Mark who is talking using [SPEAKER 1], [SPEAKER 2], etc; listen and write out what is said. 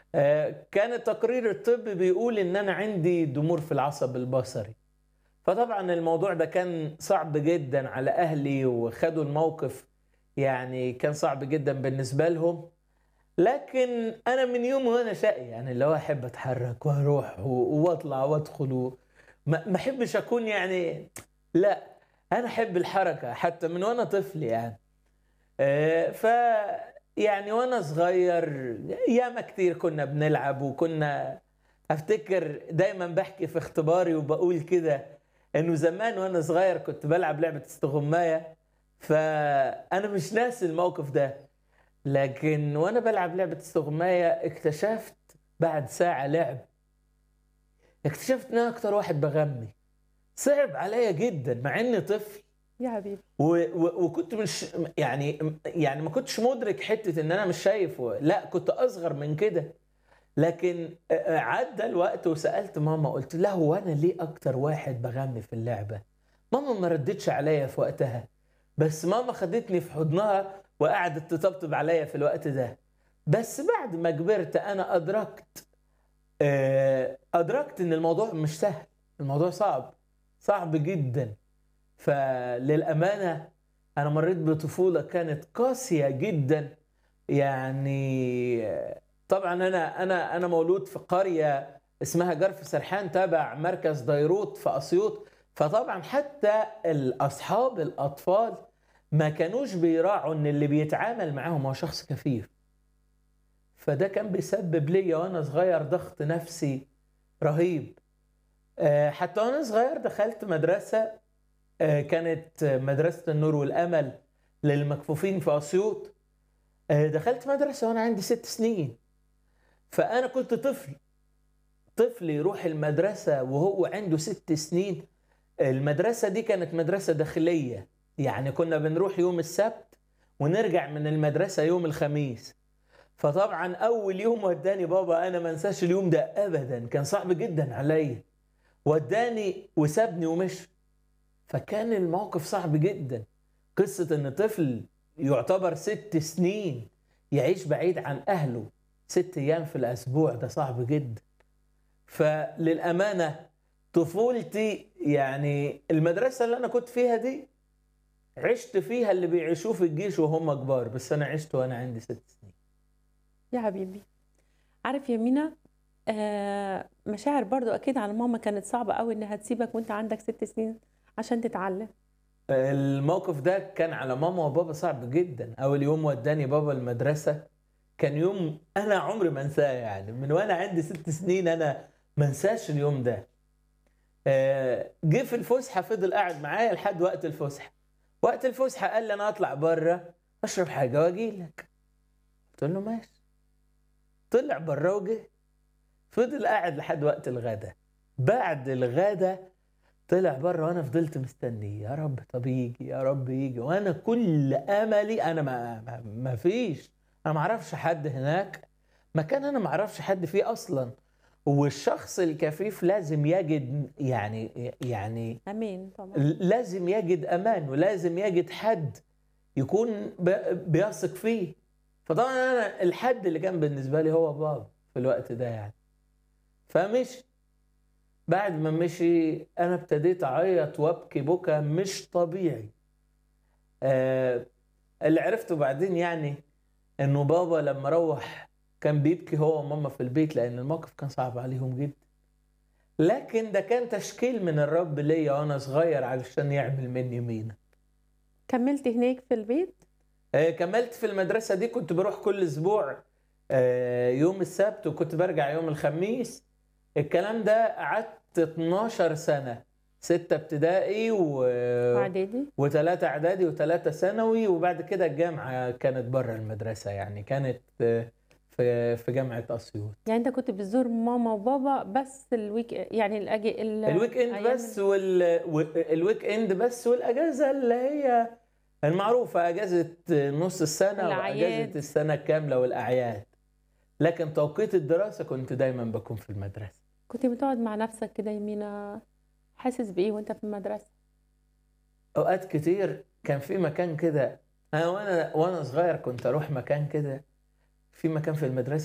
[SPEAKER 1] آه، كان التقرير الطبي بيقول ان انا عندي ضمور في العصب البصري فطبعا الموضوع ده كان صعب جدا على اهلي وخدوا الموقف يعني كان صعب جدا بالنسبه لهم لكن انا من يوم وانا شقي يعني اللي هو احب اتحرك واروح و- واطلع وادخل و- ما ما احبش اكون يعني لا انا احب الحركه حتى من وانا طفل يعني آه، ف يعني وانا صغير ياما كتير كنا بنلعب وكنا افتكر دايما بحكي في اختباري وبقول كده انه زمان وانا صغير كنت بلعب لعبه استغمايه فانا مش ناسي الموقف ده لكن وانا بلعب لعبه استغمايه اكتشفت بعد ساعه لعب اكتشفت ان انا اكتر واحد بغني صعب عليا جدا مع اني طفل
[SPEAKER 2] يا حبيبي
[SPEAKER 1] و- و- وكنت مش يعني يعني ما كنتش مدرك حته ان انا مش شايف و- لا كنت اصغر من كده لكن عدى الوقت وسالت ماما قلت لها هو انا ليه اكتر واحد بغني في اللعبه ماما ما ردتش عليا في وقتها بس ماما خدتني في حضنها وقعدت تطبطب عليا في الوقت ده بس بعد ما كبرت انا ادركت آه، ادركت ان الموضوع مش سهل الموضوع صعب صعب جدا فللامانه انا مريت بطفوله كانت قاسيه جدا يعني آه، طبعا انا انا انا مولود في قريه اسمها جرف سرحان تابع مركز ديروت في اسيوط فطبعا حتى الاصحاب الاطفال ما كانوش بيراعوا ان اللي بيتعامل معاهم هو شخص كفيف فده كان بيسبب ليا وانا صغير ضغط نفسي رهيب آه، حتى وانا صغير دخلت مدرسه آه، كانت مدرسه النور والامل للمكفوفين في اسيوط آه، دخلت مدرسه وانا عندي ست سنين فانا كنت طفل طفل يروح المدرسه وهو عنده ست سنين المدرسه دي كانت مدرسه داخليه يعني كنا بنروح يوم السبت ونرجع من المدرسه يوم الخميس فطبعا اول يوم وداني بابا انا ما انساش اليوم ده ابدا كان صعب جدا عليا وداني وسابني ومشي فكان الموقف صعب جدا قصه ان طفل يعتبر ست سنين يعيش بعيد عن اهله ست ايام في الاسبوع ده صعب جدا فللامانه طفولتي يعني المدرسه اللي انا كنت فيها دي عشت فيها اللي بيعيشوه في الجيش وهم كبار بس انا عشت وانا عندي ست سنين
[SPEAKER 2] يا حبيبي عارف يا مينا آه مشاعر برضو اكيد على ماما كانت صعبة قوي انها تسيبك وانت عندك ست سنين عشان تتعلم
[SPEAKER 1] الموقف ده كان على ماما وبابا صعب جدا اول يوم وداني بابا المدرسه كان يوم انا عمري ما انساه يعني من وانا عندي ست سنين انا ما انساش اليوم ده آه، جه في الفسحه فضل قاعد معايا لحد وقت الفسحه وقت الفسحه قال لي انا اطلع بره اشرب حاجه واجي لك قلت له ماشي طلع بره وجه فضل قاعد لحد وقت الغدا بعد الغدا طلع بره وانا فضلت مستنيه يا رب طب يجي يا رب يجي وانا كل املي انا ما ما, ما فيش انا ما اعرفش حد هناك مكان انا ما اعرفش حد فيه اصلا والشخص الكفيف لازم يجد يعني يعني
[SPEAKER 2] امين طبعا
[SPEAKER 1] لازم يجد امان ولازم يجد حد يكون ب- بيثق فيه فطبعا انا الحد اللي كان بالنسبه لي هو بابا في الوقت ده يعني فمشي بعد ما مشي انا ابتديت اعيط وابكي بكى مش طبيعي آه اللي عرفته بعدين يعني انه بابا لما روح كان بيبكي هو وماما في البيت لان الموقف كان صعب عليهم جدا لكن ده كان تشكيل من الرب ليا وانا صغير علشان يعمل مني مينا
[SPEAKER 2] كملت هناك في البيت
[SPEAKER 1] آه، كملت في المدرسة دي كنت بروح كل أسبوع آه، يوم السبت وكنت برجع يوم الخميس الكلام ده قعدت 12 سنة ستة ابتدائي و...
[SPEAKER 2] اعدادي
[SPEAKER 1] وثلاثة إعدادي وثلاثة ثانوي وبعد كده الجامعة كانت بره المدرسة يعني كانت آه، في في جامعة أسيوط
[SPEAKER 2] يعني انت كنت بتزور ماما وبابا بس الويك يعني الأجي... ال...
[SPEAKER 1] الويك اند
[SPEAKER 2] أيام
[SPEAKER 1] بس وال... الويك اند بس والاجازه اللي هي المعروفه اجازه نص السنه
[SPEAKER 2] الأعياد.
[SPEAKER 1] واجازه السنه الكامله والاعياد لكن توقيت الدراسه كنت دايما بكون في المدرسه
[SPEAKER 2] كنت بتقعد مع نفسك كده يا مينا حاسس بايه وانت في المدرسة
[SPEAKER 1] اوقات كتير كان في مكان كده انا وانا وانا صغير كنت اروح مكان كده في مكان في المدرسه